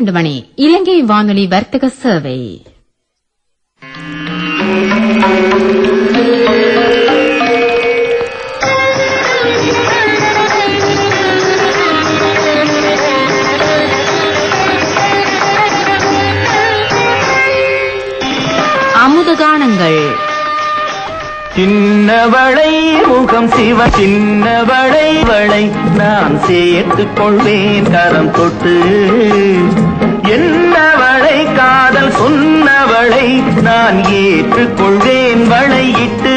பனிரெண்டு மணி இலங்கை வானொலி வர்த்தக சேவை அமுதகானங்கள் சின்னவளை முகம் சிவ சின்னவளை வளை நான் சேர்த்துக் கொள்வேன் கரம் தொட்டு என்னவளை காதல் சொன்னவளை நான் ஏற்றுக் கொள்வேன் வளையிட்டு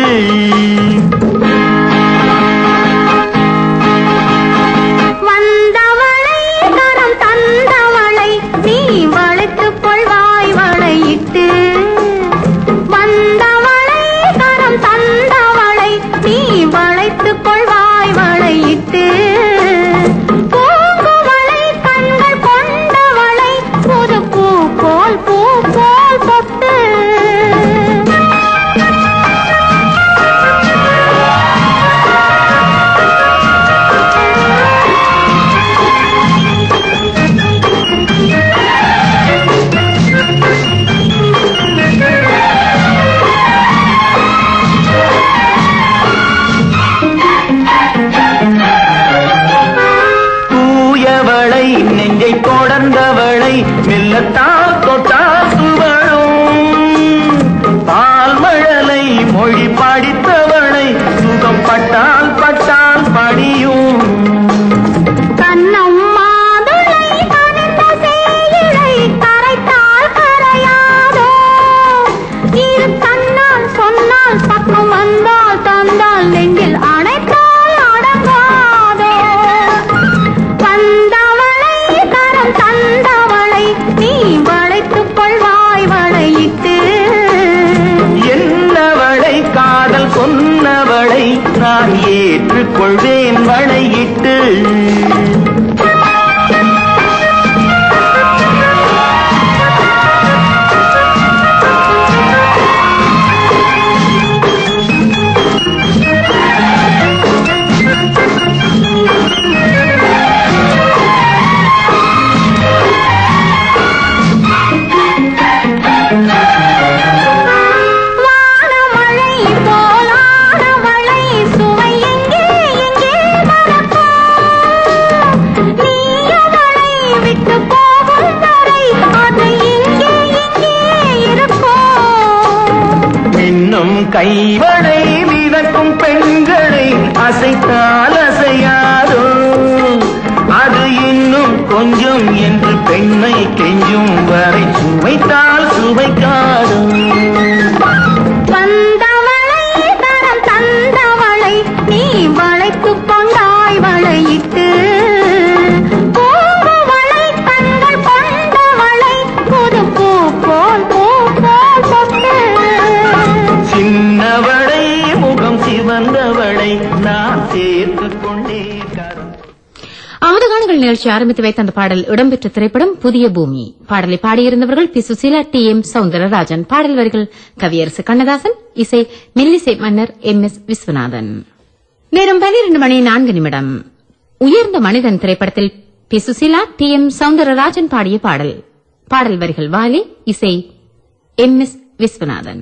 வந்தவளை கரம் தந்தவளை நீ வளைத்துக் கொள்வாய் வளையிட்டு வந்தவளை கரம் தந்தவளை நீ வளைத்துக் கொள்வாய் வளையிட்டு பூங்குவளை கண்கள் கொண்டவளை புது பூ போல் பூ போல் பொட்டு தூயவளை நெஞ்சை தொடர்ந்தவளை மெல்லத்தால் தொட்டால் துவழும் பால் மழலை மொழி படித்தவளை சுகம் பட்டால் பட்டால் பணியும் கண்ணம் மாதுளை கனிந்த சேயிழை கரைத்தால் கரையாதோ இரு கண்ணால் சொன்னால் பக்கம் வந்தால் தந்தால் நெஞ்சில் அணைத்தால் அடங்காதோ வந்தவளை கரம் தந்தவளை நீ வளைத்துக் கொள்வாய் வளையிட்டு என்னவளை காதல் சொன்னவளை நான் ஏற்றுக்கொள்வேன் வளையிட்டு வானமழை போலானவளை சுவை எங்கே எங்கே மறக்கும் நீயவளை விட்டு போகும் வரை அது இங்கே இங்கே இருக்கும் இன்னும் கைவளை மிதக்கும் பெண்களை அசைத்தால் அசையாதோ அது இன்னும் கொஞ்சம் என்று பெண்ணை கெஞ்சும் வரை சுவைத்தால் சுவைக்காதோ வந்தவளை தரம் தந்தவளை நீ வளைத்துக் கொண்டாய் வளையிட்டு பூங்குவளை கண்கள் கொண்டவளை புது பூ போல் பூ போல் பொட்டு சின்னவளை முகம் சிவந்தவளை நான் சேர்த்துக் கொண்டே கரம் அமுதகானங்கள் நிகழ்ச்சி ஆரம்பித்து வைத்த அந்த பாடல் இடம்பெற்ற திரைப்படம் புதிய பூமி பாடலை பாடியிருந்தவர்கள் P Susheela T M Soundararajan பாடல் வரிகள் கவியரசு கண்ணதாசன் இசை மெல்லிசை மன்னர் எம் எஸ் விஸ்வநாதன் நேரம் பனிரெண்டு மணி நான்கு நிமிடம் உயர்ந்த மனிதன் திரைப்படத்தில் P Susheela T M Soundararajan பாடிய பாடல் பாடல் வரிகள் வாலி இசை எம் எஸ் விஸ்வநாதன்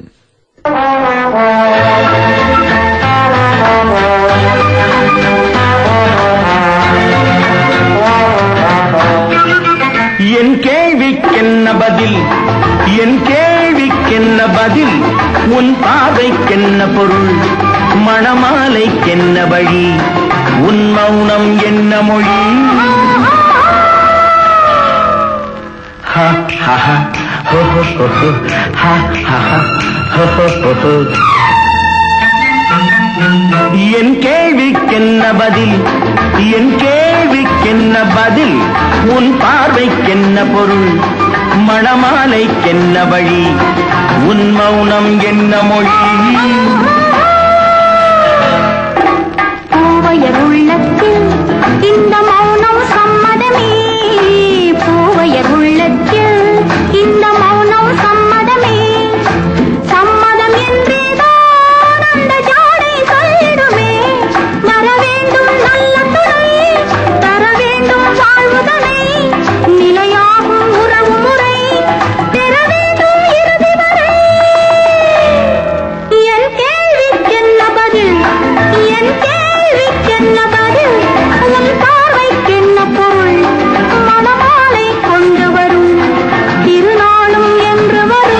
என் கேள்விக்கென்ன பதில் என் கேள்விக்கென்ன பதில் உன் பாதைக்கென்ன பொருள் மணமாலைக்கென்ன வழி உன் மௌனம் என்ன மொழி ஹா, ஹா, ஹா, ஹோ, ஹோ, ஹோ, ஹோ, ஹா, ஹா, ஹா, ஹோ, ஹோ, ஹோ, ஹோ. என் கேள்விக்கென்ன பதில் என் கேள்விக்கென்ன பதில் உன் பார்வைக்கென்ன பொருள் மணமாலைக்கென்ன வழி உன் மௌனம் என்ன மொழி பூவையர் உள்ளத்தில் இந்த மௌனம் சம்மதமே பூவையர் உள்ளத்தில் இந்த மௌனம் சம்மதமே சம்மதம் என்றேதான் அந்த ஜாடை சொல்லிடுமே வர வேண்டும் நல்ல துணை தர வேண்டும் வாழ்வுதனை நிலையாகும் உறவு பார்த்தது உன் பார்வைக்கென்ன பொருள் மணமாலை கொண்டு வரும் திருநாளும் என்று வரும்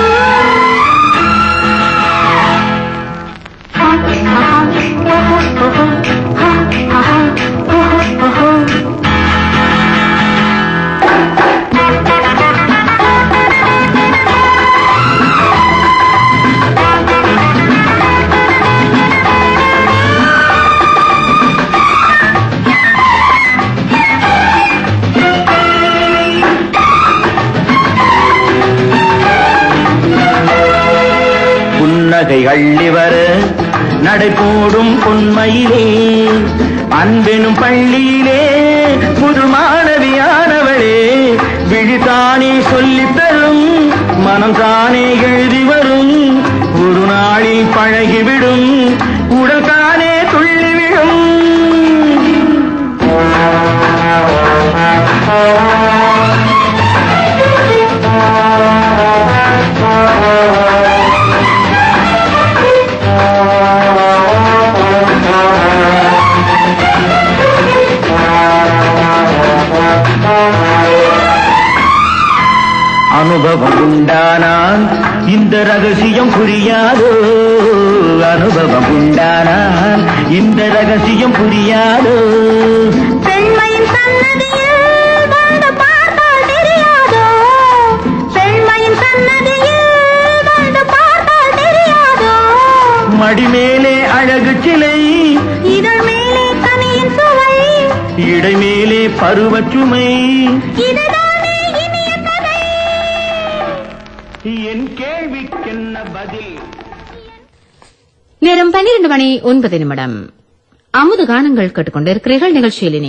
புன்னகை அள்ளி வர நடை போடும் பொன்மையிலே அன்பெனும் பள்ளியிலே புது மாணவியானவளே விழித்தானே சொல்லித் தரும் மனம் தானே எழுதி வரும் ஒரு நாளில் பழகிவிடும் உடல் தானே துள்ளிவிடும் அனுபவம் உண்டானால் இந்த ரகசியம் புரியாதோ அனுபவம் உண்டானால் இந்த ரகசியம் புரியாதோ பெண்மையின் சன்னதியில் வந்து பார்த்தால் தெரியாதோ பெண்மையின் சன்னதியில் வந்து பார்த்தால் தெரியாதோ மடிமேலே அழகு சிலை இதழ் மேலே கனியின் சுவை இடை மேலே பருவச்சுமை இதுதானே இனிய கதை என் கேள்விக்கென்ன பதில் நேரம் பன்னிரண்டு மணி ஒன்பது நிமிடம் அமுது கானங்கள் கேட்டுக்கொண்டிருக்கிறீர்கள் நிகழ்ச்சியிலினே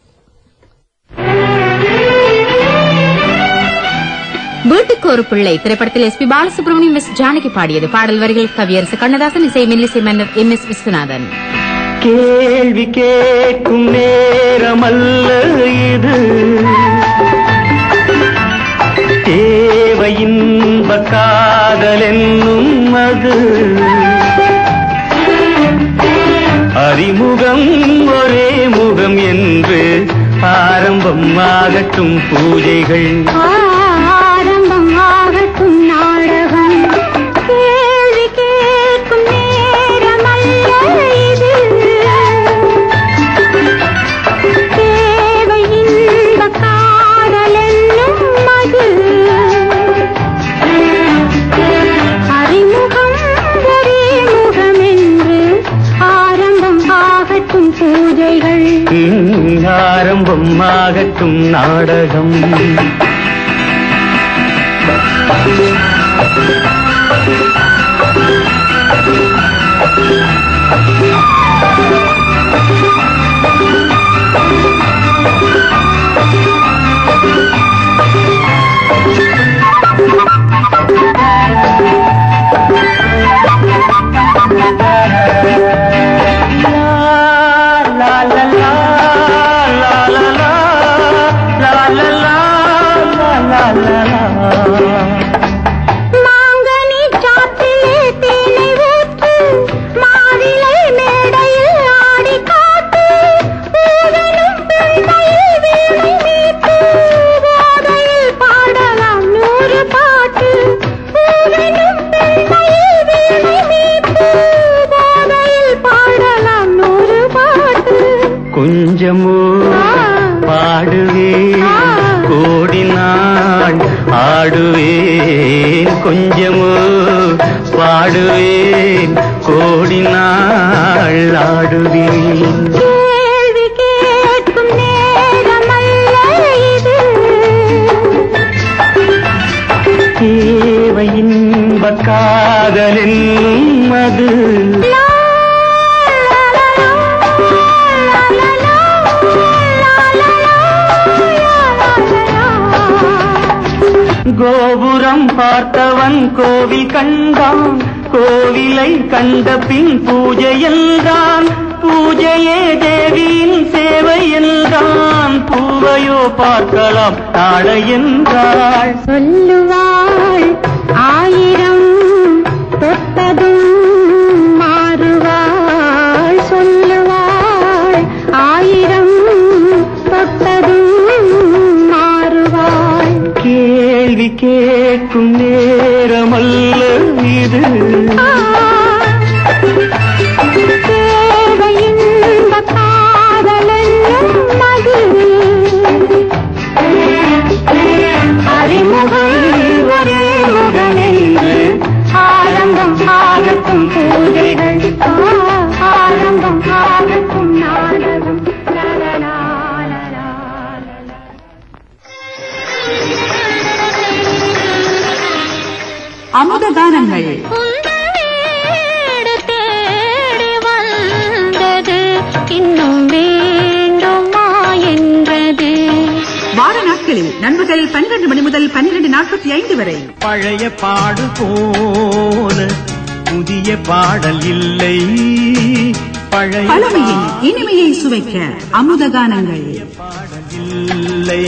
வீட்டுக்கு ஒரு பிள்ளை திரைப்படத்தில் S P Balasubrahmanyam S Janaki பாடியது பாடல் வரிகள் கவியரசு கண்ணதாசன் இசை மெல்லிசை மன்னர் எம் எஸ் விஸ்வநாதன் கேள்வி கேட்கும் நேரமல்ல இது தேவையின்ப காதல் என்னும் அது அறிமுகம் ஒரே முகம் என்று ஆரம்பம் ஆகட்டும் பூஜைகள் ஆரம்பம் ஆகட்டும் நாடகம் கேள்வி கேட்கும் நேரமல்ல இது தேவை இன்ப காதல் என்னும் மது அறிமுகம் ஒரே முகம் என்று ஆரம்பம் ஆகட்டும் பூஜைகள் ம், ஆரம்பம் ஆகட்டும் நாடகம் மாங்கனி சாற்றிலே தேனை ஊற்று மாவிலை மேடையில் ஆடி காட்டு பூவெனும் பெண்மையில் வீணை மீட்டு போதையில் பாடலாம் நூறு பாட்டு பூவெனும் பெண்மையில் வீணை மீட்டு போதையில் பாடலாம் நூறு பாட்டு கொஞ்சமோ பாடுவேன் கோடி நாள் ஆடுவேன் கொஞ்சமோ பாடுவேன் கோடி நாள் ஆடுவேன் கேள்வி கேட்கும் நேரமல்ல இது தேவை இன்ப காதலின் அது கோபுரம் பார்த்தவன் கோவில் கண்டான் கோவிலை கண்ட பின் பூஜை என்றான் பூஜையே தேவியின் சேவை என்றான் பூவையோ பார்க்கலாம் நாளை என்றாள் சொல்லுவாள் ஆயிரம் தொட்டதும் மாறுவாள் சொல்லுவாள் கேட்கும் நேரமல்ல இது தேவை இன்ப காதலென்னும் மது. அறிமுகம் ஒரே முகமென்று ஆரம்பம் ஆகட்டும் பூஜைகள் ஆ, ஆரம்பம் ஆகட்டும் நாடகம் லலலா, லலலா, லலலா. அமுத கானங்கள் உன்னேடு தேடி வந்தது இன்னும் வேண்டுமா என்றது வார நாட்களில் நண்பர்கள் பன்னிரண்டு மணி முதல் பன்னிரண்டு நாற்பத்தி ஐந்து வரை பழைய பாடு போல புதிய பாடல் இல்லை பழைய பழமையின் இனிமையை சுவைக்க அமுத கானங்கள் பாடல் இல்லை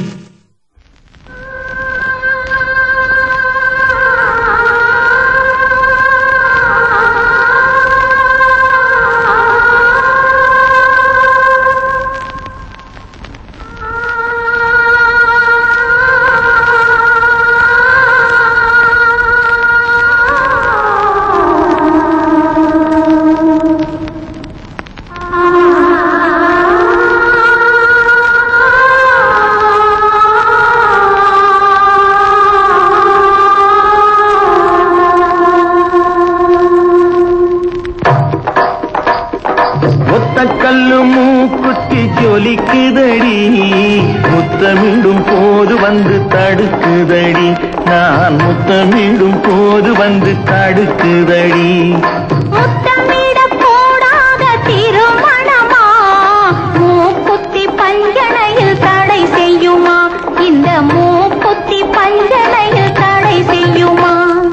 ஒத்த கல்லு மூக்குத்தி ஜொலிக்குதடி முத்தமிடும் போது வந்து தடுக்குதடி நான் முத்தமிடும் போது வந்து தடுக்குதடி முத்தமிடப் போடாத திருமணமா மூக்குத்தி பஞ்சனையில் தடை செய்யுமா இந்த மூக்குத்தி பஞ்சனையில் தடை செய்யுமா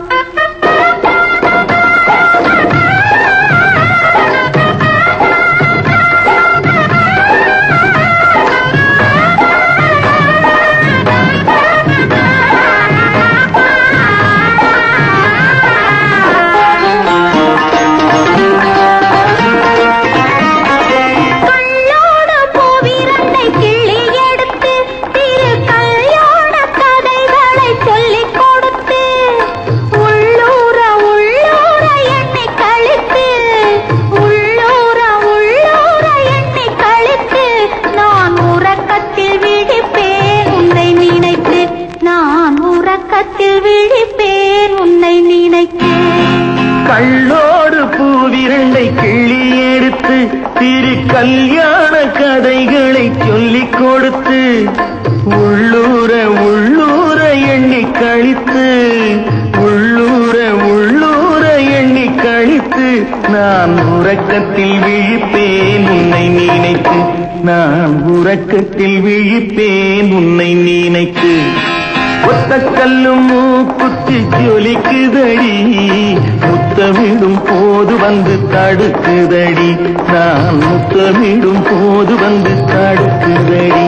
கள்ளோடு பூவிரண்டை கிள்ளி எடுத்து திரு கல்யாண கதைகளை சொல்லிக் கொடுத்து உள்ளூர உள்ளூர எண்ணி கழித்து உள்ளூர உள்ளூர எண்ணி கழித்து நான் உறக்கத்தில் விழிப்பேன் உன்னை நினைத்து நான் உறக்கத்தில் விழிப்பேன் உன்னை நினைத்து கள்ளோடு பூவிரண்டை கிள்ளி எடுத்து திரு கல்யாண கதைகளை சொல்லிக் கொடுத்து உள்ளூர உள்ளூர எண்ணி கழித்து உள்ளூர உள்ளூர எண்ணி கழித்து நான் உறக்கத்தில் விழிப்பேன் உன்னை நினைத்து நான் உறக்கத்தில் விழிப்பேன் உன்னை நினைத்து ஒத்த கல்லும் மூக்குத்தி ஜொலிக்குதடி முத்தமிடும் போது வந்து தடுக்குதடி நான் முத்தமிடும் போது வந்து தடுக்குதடி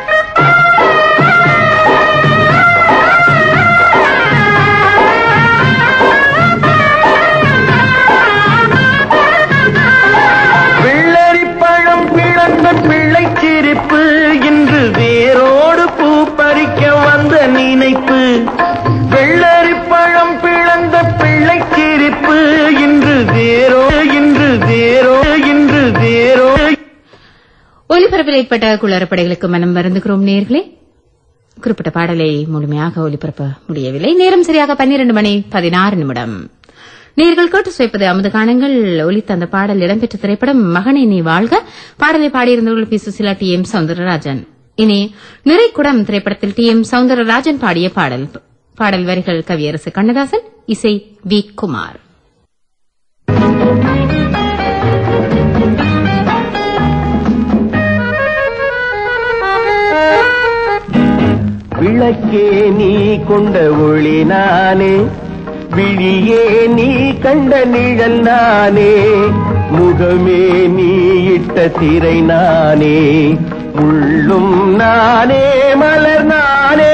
வெள்ளரி பழம் பிளந்த பிள்ளை சிரிப்பு இன்று வேரோடு பூ பறிக்க வந்த நினைப்பு வெள்ளரி பழம் பிளந்த பிள்ளை சிரிப்பு இன்று வேரோ இன்று வேரோ இன்று வேரோ ஒலிபரப்பில் ஏற்பட்ட குளறுபடைகளுக்கு மனம் வருந்துகிறோம் நேர்களே குறிப்பிட்ட பாடலை முழுமையாக ஒலிபரப்ப முடியவில்லை நேரம் சரியாக பன்னிரண்டு மணி பதினாறு நிமிடம் நேர்கள் கேட்டு சுவைப்பது அமுத காணங்கள் ஒலித்த அந்த பாடல் இடம்பெற்ற திரைப்படம் மகனை நீ வாழ்க பாடலை பாடியிருந்தவர்கள் P Susheela T M Soundararajan இனி நிறைக்குடம் திரைப்படத்தில் டி எம் சவுந்தரராஜன் பாடிய பாடல் பாடல் வரிகள் கவியரசு கண்ணதாசன் இசை வி குமார் விளக்கே நீ கொண்ட ஒளி நானே விழியே நீ கண்ட நிழல் நானே முகமே நீ இட்ட திரை நானே உள்ளும் நானே மலர் நானே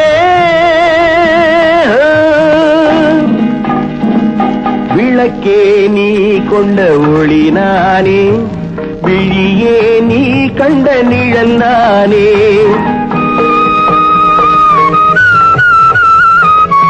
விளக்கே நீ கொண்ட ஒளி நானே விழியே நீ கண்ட நிழல் நானே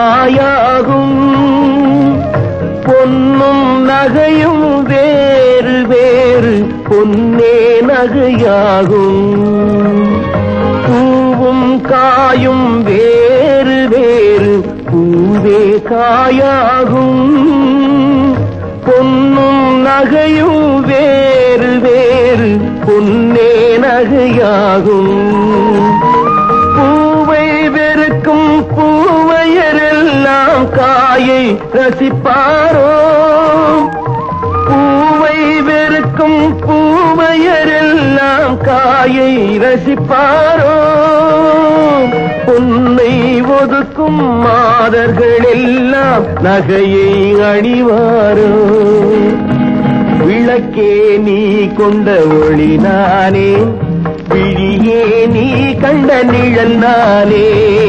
காயாகும் பொன்னும் நகையும் வேறு வேறு பொன்னே நகையாகும் பூவும் காயும் வேறு வேறு பூவே காயாகும் பொன்னும் நகையும் வேறு வேறு பொன்னே நகையாகும் பூவை வெறுக்கும் பூவையரெல்லாம் காயை ரசிப்பாரோ பூவை வெறுக்கும் பூவையரெல்லாம் காயை ரசிப்பாரோ பொன்னை ஒதுக்கும் மாதர்கள் எல்லாம் நகையை அணிவாரோ விளக்கே நீ கொண்ட ஒளி நானே விழியே நீ கண்ட நிழல் நானே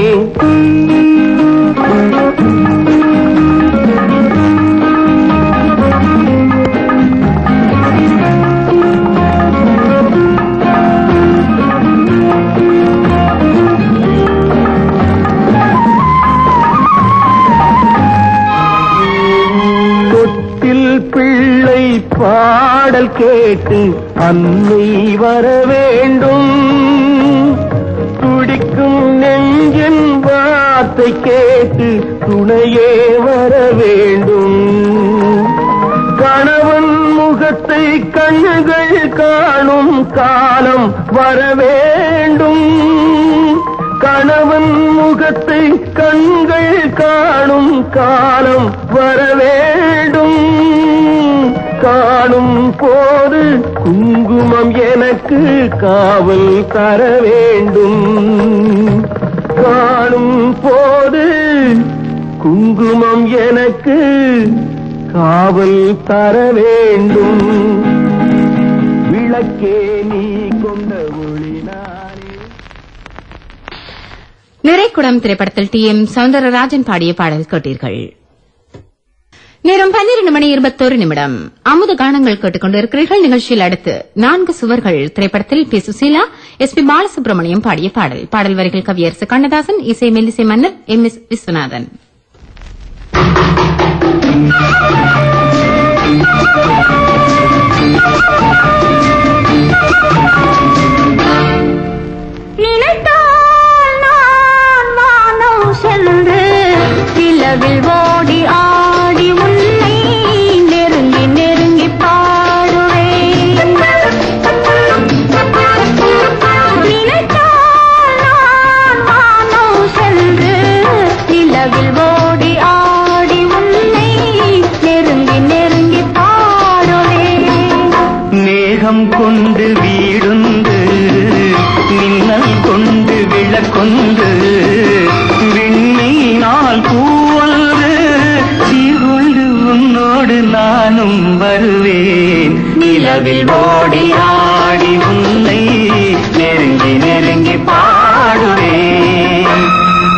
தொட்டில் பிள்ளை பாடல் கேட்டு அன்னை வர வேண்டும் துடிக்கும் நெஞ்சின் வார்த்தை கேட்டு துணையே வர வேண்டும் கணவன் முகத்தை கண்ணுகள் காணும் காலம் வர வேண்டும் கணவன் முகத்தை கண்கள் காணும் காலம் வர வேண்டும் காணும் போது குங்குமம் எனக்கு காவல் தர வேண்டும் காணும் போது குங்குமம் எனக்கு காவல் தர வேண்டும் விளக்கே நீ கொண்ட ஒளி நானே நிறைக்குடம் திரைப்படத்தில் டி எம் சவுந்தரராஜன் பாடிய பாடல் கேட்டீர்கள் நேரம் பன்னிரண்டு மணி இருபத்தோரு நிமிடம் அமுத கானங்கள் கேட்டுக்கொண்டிருக்கிறீர்கள் நிகழ்ச்சியில் அடுத்து நான்கு சுவர்கள் திரைப்படத்தில் P Susheela S P Balasubrahmanyam பாடிய பாடல் பாடல் வரிகள் கவியரசு கண்ணதாசன் இசை மெல்லிசை மன்னர் எம் எஸ் விஸ்வநாதன் நினைத்தால் நான் வானம் சென்று நிலவில் ஓடி ஆடி உன்னை நெருங்கி நெருங்கி பாடுவேன் நினைத்தால் நான் வானம் சென்று நிலவில் ஓடி ஆடி உன்னை நெருங்கி நெருங்கி பாடுவேன் மேகம் கொண்டு வீடுந்து மின்னல் கொண்டு விளக்கொண்டு விண்மீனால் பூவொன்று சீர்கொண்டு உன்னோடு நானும் வருவேன் நிலவில் ஓடி ஆடி உன்னை நெருங்கி நெருங்கி பாடுவேன்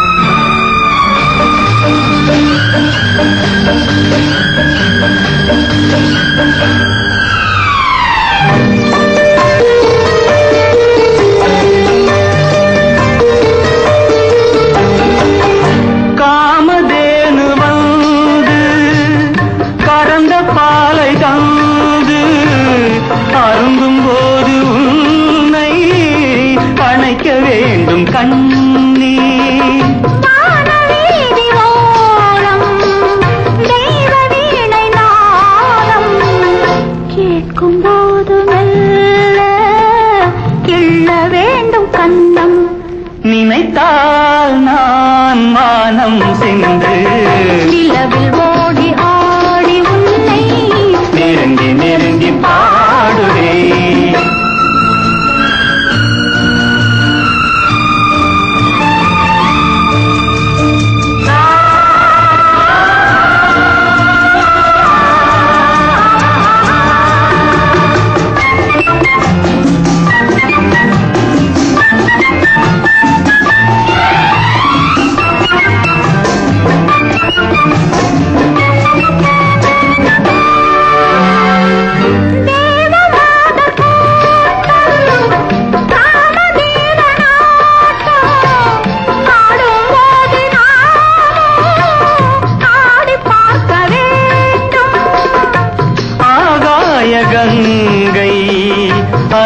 காமதேனு வந்து கறந்த பாலை தந்து அருந்தும் போது உன்னை அணைக்க வேண்டும் கண்ணீ வானவீதி ஓரம் தெய்வ வீணை நாதம் கேட்கும் போது மெல்ல கிள்ள வேண்டும் கண்ணம் நினைத்தால் நான் மானம் சென்று நிலவில் ஓடி ஆடி உன்னை நெருங்கி நெருங்கி பாடுவேன்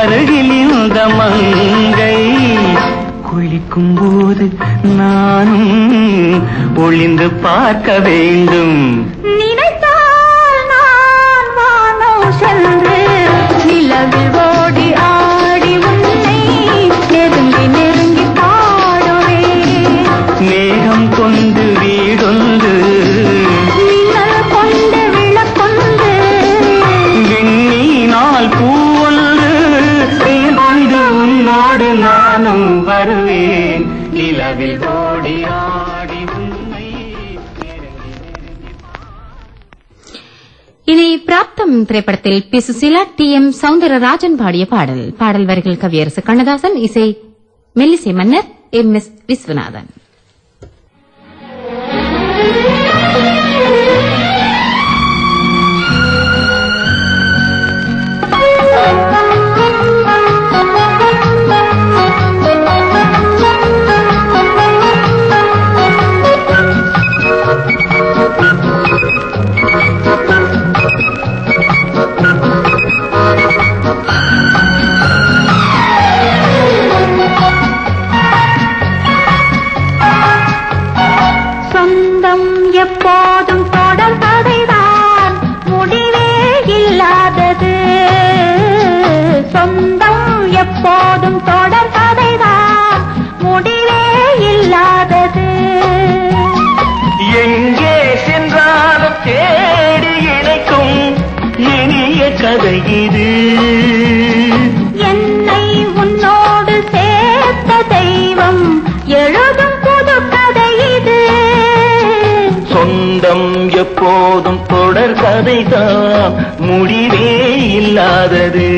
அருகில் இந்த மங்கை குளிக்கும் போது நானும் ஒளிந்து பார்க்க வேண்டும் நினைத்தால் நான் வானம் சென்று நிலவில் ஓடி ஆடி உன்னை நெருங்கி நெருங்கி பாடுவேன் மேகம் கொண்டு வீடொன்று மின்னல் கொண்டு விளக்கொண்டு விண்மீனால் பூவொன்று கொண்டு உன்னோடு நானும் வருவேன் நிலவில் ஓடி ஆடி உன்னை இனி பிராப்தம் திரைப்படத்தில் P Susheela T M Soundararajan பாடிய பாடல் பாடல் வரிகள் கவியரசு கண்ணதாசன் இசை மெல்லிசை மன்னர் எம் எஸ் விஸ்வநாதன் சொந்தம் எப்போதும் தொடர் கதைதான் முடிவே இல்லாதது சொந்தம் எப்போதும் தொடர் கதைதான் முடிவே இல்லாதது எங்கே சென்றாலும் தேடி இணைக்கும் இனிய கதை இது என்னை உன்னோடு சேர்த்த தெய்வம் எழுதும் புது கதை இது சொந்தம் எப்போதும் தொடர் கதைதான் முடிவே இல்லாதது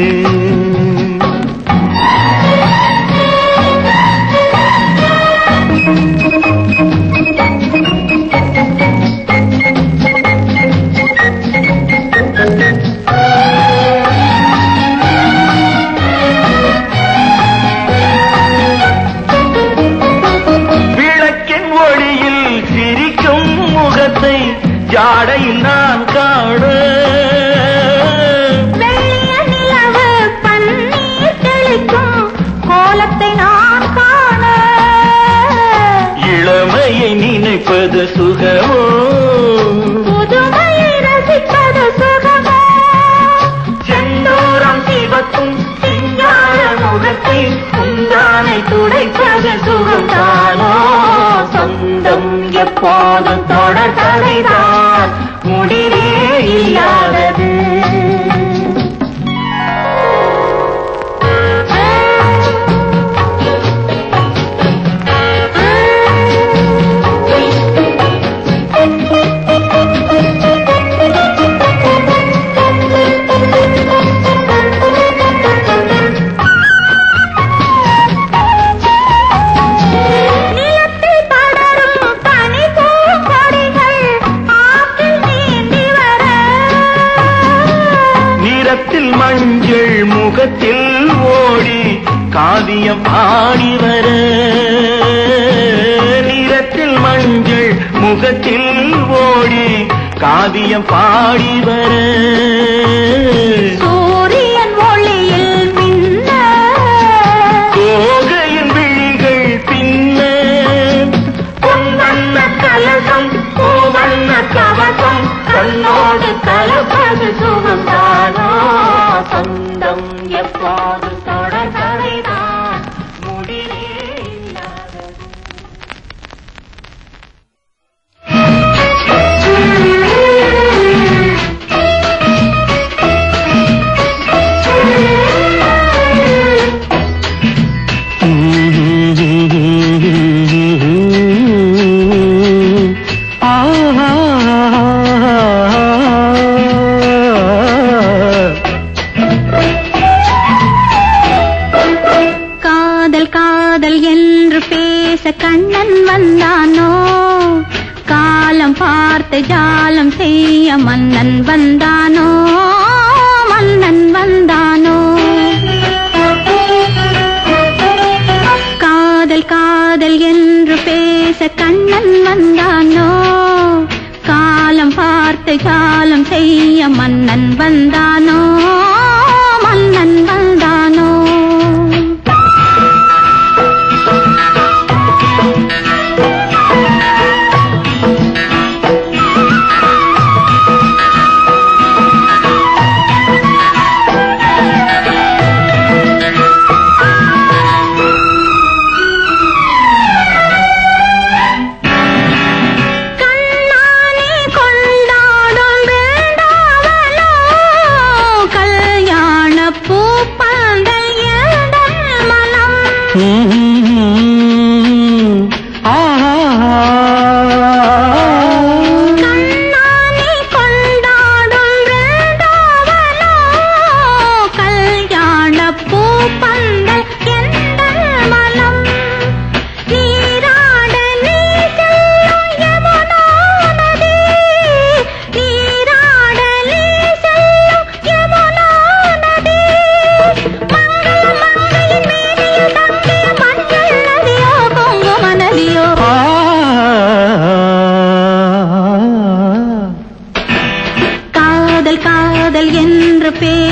விளக்கின் ஒளியில் சிரிக்கும் முகத்தை ஜாடையில் நான் காண வெள்ளிய நிலவு பன்னீர் தெளிக்கும் கோலத்தை நான் காண இளமையை நினைப்பது சுகமோ புதுமையை ரசிப்பது சுகமோ செந்தூரம் சிவக்கும் சிங்கார முகத்தை உந்தானை துடைப்பது சுகம்தானோ சொந்தம் எப்போதும் தொடர் கதைதான் முடிவே இல்லாதது நிலத்தில் படரும் பனி பூங்கொடிகள் ஆற்றில் நீந்தி வர நிறத்தில் மஞ்சள் முகத்தில் ஓடி காவியம் பாடி வர நிறத்தில் மஞ்சள் முகத்தில் ஓடி காவியம் பாடி வர சூரியன் ஒளியில் மின்ன கோகையின் விழிகள் பின்ன பொன்வண்ண கலசம் பூவண்ண கவசம் கண்ணோடு கலப்பது சுகம்தானோ சொந்தம் எப்போது தொடர் கதைதான் முடிவே இல்லாதது காதல் காதல் என்று பேச கண்ணன் வந்தானோ காலம் பார்த்து ஜாலம் செய்ய மன்னன் வந்தானோ மன்னன் வந்தானோ காதல் காதல் என்று பேச கண்ணன் வந்தானோ காலம் பார்த்து ஜாலம் செய்ய மன்னன் வந்தானோ மன்னன் வந்தானோ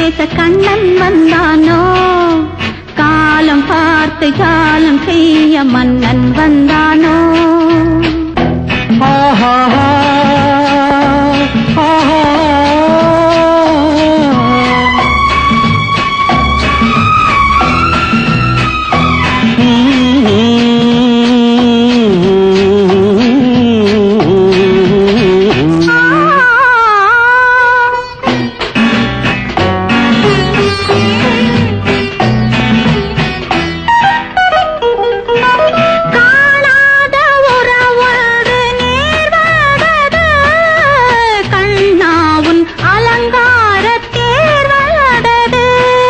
பேச கண்ணன் வந்தானோ காலம் பார்த்து காலம் செய்ய மன்னன் வந்தானோ ஆஹா ஆஹா காணாத உறவொன்று நேர்வதது கண்ணாவுன் அலங்கார தேர்வதது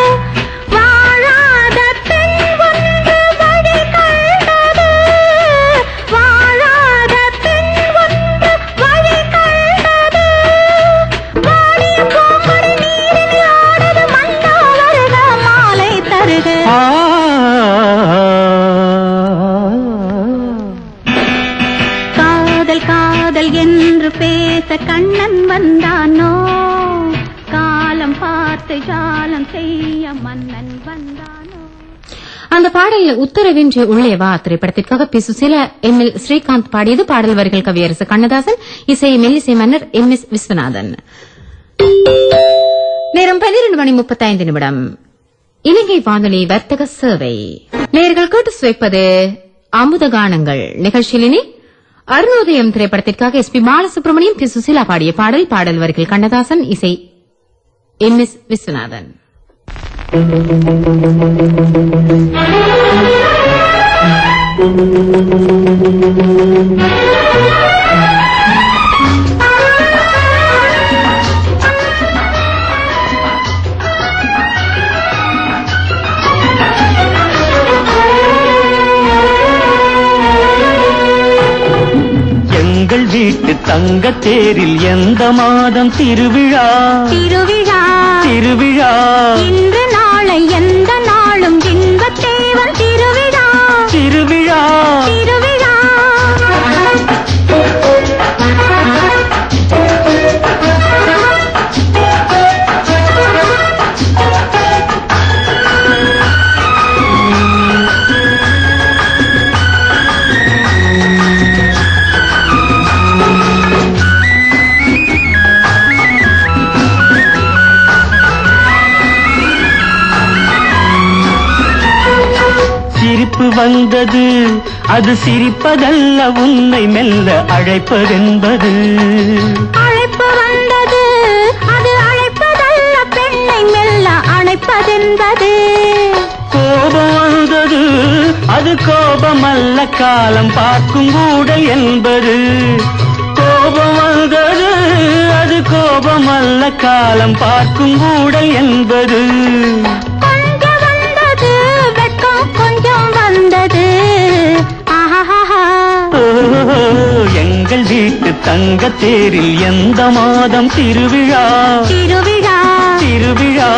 வாழாத பெண் ஒன்று வழி கண்டது வாழாத பெண் ஒன்று வழி கண்டது வாடிய பூங்கொடி நீரில் ஆடுது மன்னா வருக மாலை தருக காதல் காதல் என்று பேச கண்ணன் வந்தானோ காலம் பார்த்து ஜாலம் செய்ய மன்னன் வந்தானோ அந்த பாடல் உத்தரவின்றி உள்ளே வா திரைப்படத்திற்காக P Susheela M L Srikanth பாடியது பாடல் வரிகள் கவியரசு கண்ணதாசன் இசை மெல்லிசை மன்னர் எம் எஸ் விஸ்வநாதன் நேரம் பன்னிரண்டு மணி முப்பத்தைந்து நிமிடம் இலங்கை வானொலி வர்த்தக சேவை நேர்கள் கேட்டு சுவைப்பது அமுத கானங்கள் நிகழ்ச்சியிலினே அருணோதயம் திரைப்படத்திற்காக S P Balasubrahmanyam P Susheela பாடிய பாடல் பாடல் வரிகள் கண்ணதாசன் இசை எம் எஸ் விஸ்வநாதன் எங்கள் வீட்டு தங்க தேரில் எந்த மாதம் திருவிழா திருவிழா திருவிழா இன்று நாளை எந்த நாளும் இன்பத்தேவன் திருவிழா திருவிழா திருவிழா சிரிப்பு வந்தது அது சிரிப்பதல்ல உன்னை மெல்ல அழைப்பதென்பது அழைப்பு வந்தது அது அழைப்பதல்ல பெண்ணை மெல்ல அழைப்பதென்பது கோபம் வந்தது அது கோபமல்ல காலம் பார்க்கும் கூடல் என்பது கோபம் வந்தது அது கோபமல்ல காலம் பார்க்கும் கூடல் என்பது கொஞ்சம் வந்தது வெட்கம் கொஞ்சம் வந்தது ஆஹாஹா ஓ, எங்கள் வீட்டு தங்க தேரில் எந்த மாதம் திருவிழா திருவிழா திருவிழா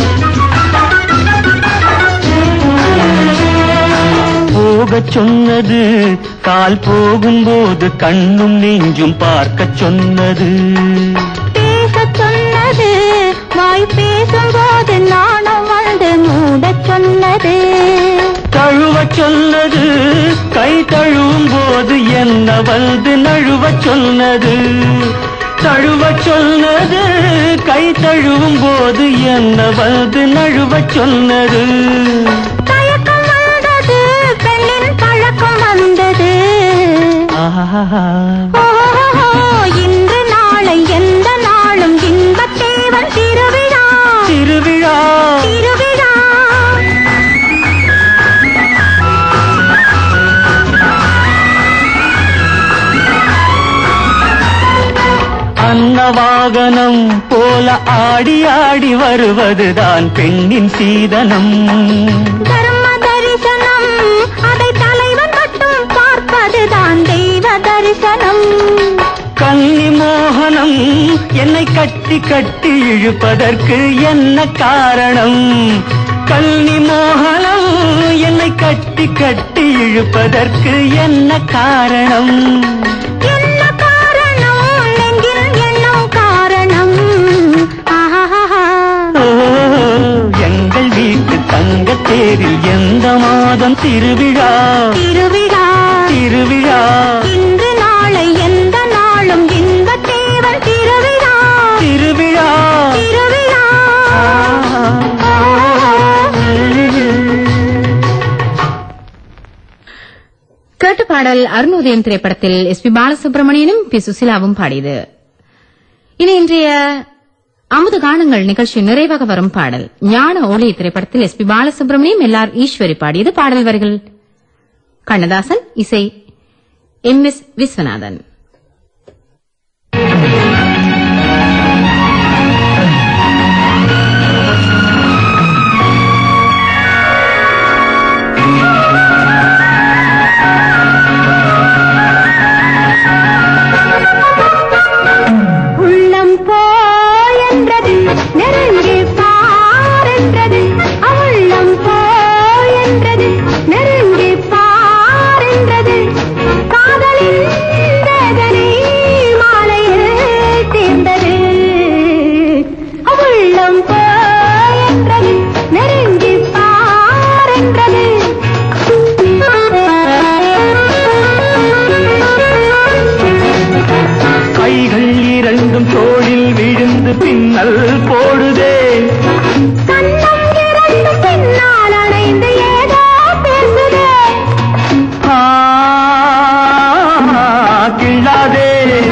போகச் சொன்னது கால் போகும்போது கண்ணும் நெஞ்சும் பார்க்கச் சொன்னது பேசச் சொன்னது வாய் பேசும்போது நாணம் வந்து மூடச் சொன்னது தழுவச் சொன்னது கை தழுவும் போது என்ன வந்து நழுவச் சொன்னது தழுவச் சொன்னது கை தழுவும் போது என்ன வந்து நழுவச் சொன்னது தயக்கம் வந்தது பெண்ணின் பழக்கம் வந்தது ஆஹா ஓஹோ இன்று நாளை எந்த நாளும் இன்பத்தேவன் திருவிழா திருவிழா திருவிழா அன்னவாகனம் போல ஆடி ஆடி வருவதுதான் பெண்ணின் சீதனம் தர்ம தரிசனம் அதை தலைவன் மட்டும் பார்ப்பதுதான் தெய்வ தரிசனம் கன்னி மோகனம் என்னை கட்டி கட்டி இழுப்பதற்கு என்ன காரணம் கன்னி மோகனம் என்னை கட்டி கட்டி இழுப்பதற்கு என்ன காரணம் என்ன காரணம் நெஞ்சில் எண்ணம் காரணம் ஆஹாஹா ஓ, தேரில் எந்த மாதம் திருவிழா திருவிழா திருவிழா இன்று நாளை எந்த நாளும் இன்பத் தேவன் திருவிழா திருவிழா திருவிழா கேட்டு பாடல் அருணோதயம் திரைப்படத்தில் எஸ் பி பாலசுப்ரமணியனும் பி சுசிலாவும் பாடியது இனி இன்றைய அமுத கானங்கள் நிகழ்ச்சி நிறைவாக வரும் பாடல் ஞான ஒளி திரைப்படத்தில் S P Balasubrahmanyam L R Eswari பாடியது பாடல் வரிகள் கண்ணதாசன் இசை எம் எஸ் விஸ்வநாதன் உள்ளம் போயென்றது நெருங்கி பாரென்றது அவுள்ளம் போயென்றது நெருங்கி பாரென்றது காதலின் வேதனை மாலையில் தீர்ந்தது அவுள்ளம் போயென்றது நெருங்கி பாரென்றது கைகள் இரண்டும் தோளில் விழுந்து பின்னல் போடுதே கண்ணம் இரண்டு பின்னால் அணைந்து ஏதோ பேசுதே ஆ, கிள்ளாதே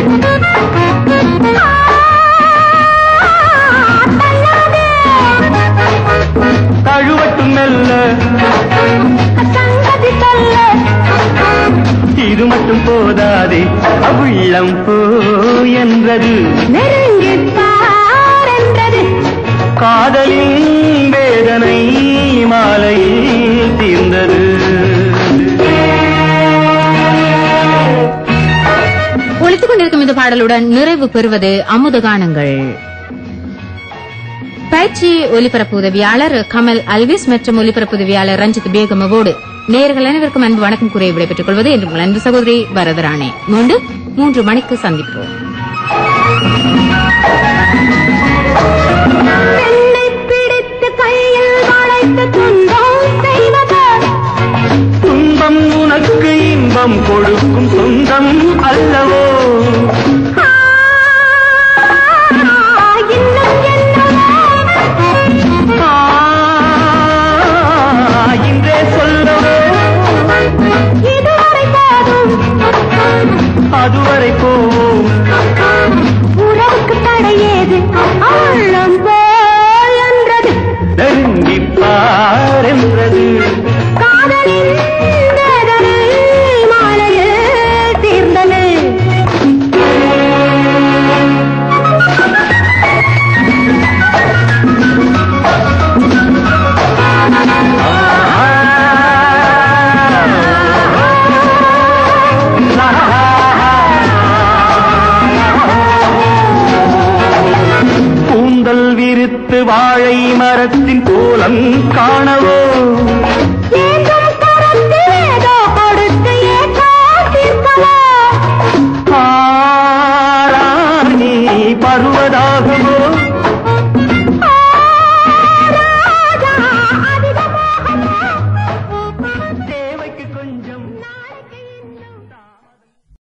தழுவட்டும் மெல்ல சங்கதி சொல்ல இது மட்டும் போதாதே அவ்வுள்ளம் போ என்றது நெருங்கி பாரென்றது காதலின் வேதனை மாலையில் தீர்ந்தது ஒழித்துக் கொண்டிருக்கும் இந்த பாடலுடன் நிறைவு பெறுவது அமுத கானங்கள் பயிற்சி ஒலிபரப்பு உதவியாளர் கமல் அல்விஸ் மற்றும் ஒலிபரப்பு உதவியாளர் ரஞ்சித் பேகமவோடு நேயர்கள் அனைவருக்கும் அன்பு வணக்கம் கூறிய விடைபெற்றுக் கொள்வது என்று உங்கள் அன்பு சகோதரி வரதராணே மீண்டும் மூன்று மணிக்கு சந்திப்போம் பெண்ணை பிடித்து கையில் வளைத்து துன்பம் செய்வது துன்பம் உனக்கு இன்பம் கொடுக்கும் சொந்தம் அல்லவோ ஆ, இன்னும் என்னவோ ஆ, இன்றே சொல்லவோ இதுவரை போதும் அதுவரை போவோம் உறவுக்கு தடையேது உள்ளம் போயன்றது நெருங்கிப் பாரென்றது காதலின் வேதனை மாலையில் தீர்ந்தது கூந்தல் விரித்து வாழை மரத்தின் கோலம் காணவோ ஏதும் கரத்தில் ஏதோ கொடுத்து ஏதோ தீர்க்கவோ ஆராணி பருவதாகவோ